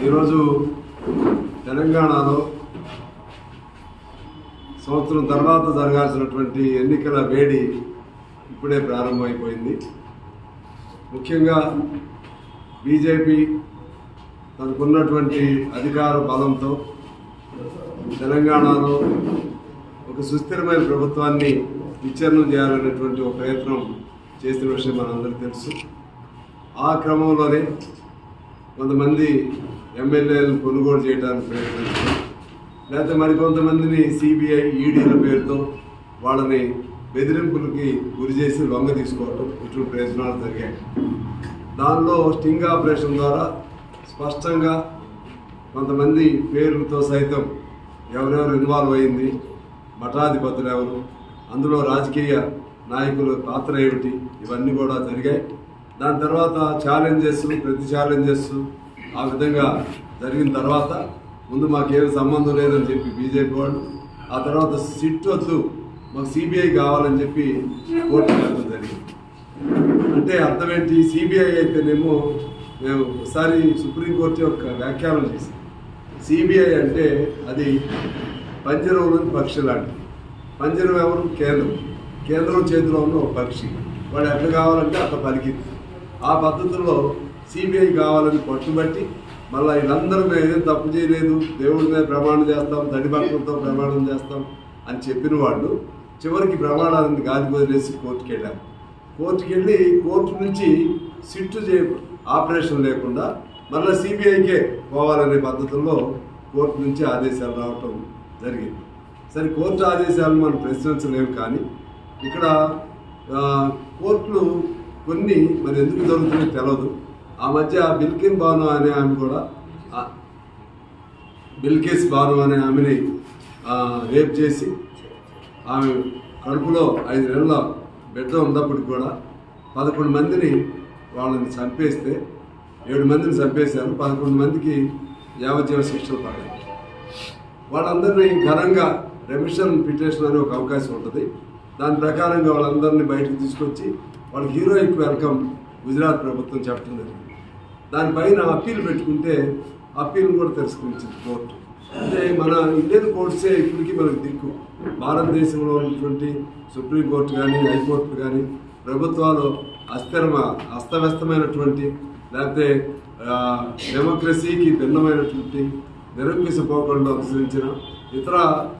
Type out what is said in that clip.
ఈరోజు తెలంగాణలో సంవత్సరం తర్వాత జరగాల్సినటువంటి ఎన్నికల వేడి ఇప్పుడే ప్రారంభమైపోయింది ముఖ్యంగా బీజేపీ తనకున్నటువంటి అధికార బలంతో తెలంగాణలో ఒక సుస్థిరమైన ప్రభుత్వాన్ని విచ్ఛిన్నం చేయాలనేటువంటి ఒక ప్రయత్నం చేసిన విషయం మనందరికీ తెలుసు ఆ క్రమంలోనే కొంతమంది ఎమ్మెల్యేలను కొనుగోలు చేయడానికి ప్రయత్నించారు లేకపోతే మరికొంతమందిని సిబిఐ ఈడీల పేరుతో వాళ్ళని బెదిరింపులకి గురి చేసి లొంగ తీసుకోవడం ఇటువంటి ప్రయోజనాలు జరిగాయి దానిలో స్టింగ్ ఆపరేషన్ ద్వారా స్పష్టంగా కొంతమంది పేర్లతో సైతం ఎవరెవరు ఇన్వాల్వ్ అయింది మఠాధిపతులు ఎవరు అందులో రాజకీయ నాయకుల పాత్ర ఏమిటి ఇవన్నీ కూడా జరిగాయి దాని తర్వాత ఛాలెంజెస్ ప్రతి ఛాలెంజెస్ ఆ విధంగా జరిగిన తర్వాత ముందు మాకేం సంబంధం లేదని చెప్పి బీజేపీ వాళ్ళు ఆ తర్వాత సిట్ వద్దు మాకు సిబిఐ కావాలని చెప్పి కోర్టుకు వెళ్ళడం జరిగింది అంటే అర్థం ఏంటి సిబిఐ అయితేనేమో మేము ఒకసారి సుప్రీంకోర్టు యొక్క వ్యాఖ్యానం చేసాం సిబిఐ అంటే అది పంజరంలోని పక్షి లాంటిది పంజరం ఎవరు కేంద్రం కేంద్రం చేతిలో ఉన్న ఒక పక్షి వాడు ఎట్లా కావాలంటే అట్లా పలికింది ఆ పద్ధతిలో సిబిఐ కావాలని పట్టుబట్టి మళ్ళీ వీళ్ళందరూ మేము ఏం తప్పు చేయలేదు దేవుడి మీద ప్రమాణం చేస్తాం తడి భక్తులతో ప్రమాణం చేస్తాం అని చెప్పిన వాళ్ళు చివరికి ప్రమాణాలను గాలికి వదిలేసి కోర్టుకి వెళ్ళారు కోర్టుకి వెళ్ళి కోర్టు నుంచి సిట్టు చే ఆపరేషన్ లేకుండా మళ్ళీ సిబిఐకే పోవాలనే పద్ధతుల్లో కోర్టు నుంచి ఆదేశాలు రావటం జరిగింది సరే కోర్టు ఆదేశాలను మనం ప్రశ్నించలేము కానీ ఇక్కడ ఆ, కోర్టులు కొన్ని మరి ఎందుకు జరుగుతున్నాయో తెలియదు ఆ మధ్య బిల్కిన్ బాను అనే ఆమె కూడా ఆ, బిల్కిస్ బాను అనే ఆమెని ఆ, రేప్ చేసి ఆమె కడుపులో ఐదు నెలల బిడ్డ ఉన్నప్పటికి కూడా పదకొండు మందిని వాళ్ళని చంపేస్తే ఏడు మందిని చంపేశారు పదకొండు మందికి యావజ్జీవ శిక్షలు పడ్డాయి వాళ్ళందరినీ ఘనంగా రెమిషన్ పిటిషన్ అనే ఒక అవకాశం ఉంటుంది దాని ప్రకారంగా వాళ్ళందరినీ బయటకు తీసుకొచ్చి వాళ్ళకి హీరోయిక్ వెల్కమ్ గుజరాత్ ప్రభుత్వం చెప్పడం జరిగింది దానిపైన అప్పీల్ పెట్టుకుంటే అప్పీల్ కూడా తిరస్కరించింది కోర్టు అంటే మన ఇండియన్ కోర్ట్సే ఇప్పటికీ మనకు దిక్కు భారతదేశంలో ఉన్నటువంటి సుప్రీంకోర్టు కానీ హైకోర్టు కానీ ప్రభుత్వాలు అస్థిరమ అస్తవ్యస్తమైనటువంటి లేకపోతే ఆ, డెమోక్రసీకి భిన్నమైనటువంటి నిరంకుశ పోకుండా అనుసరించిన ఇతర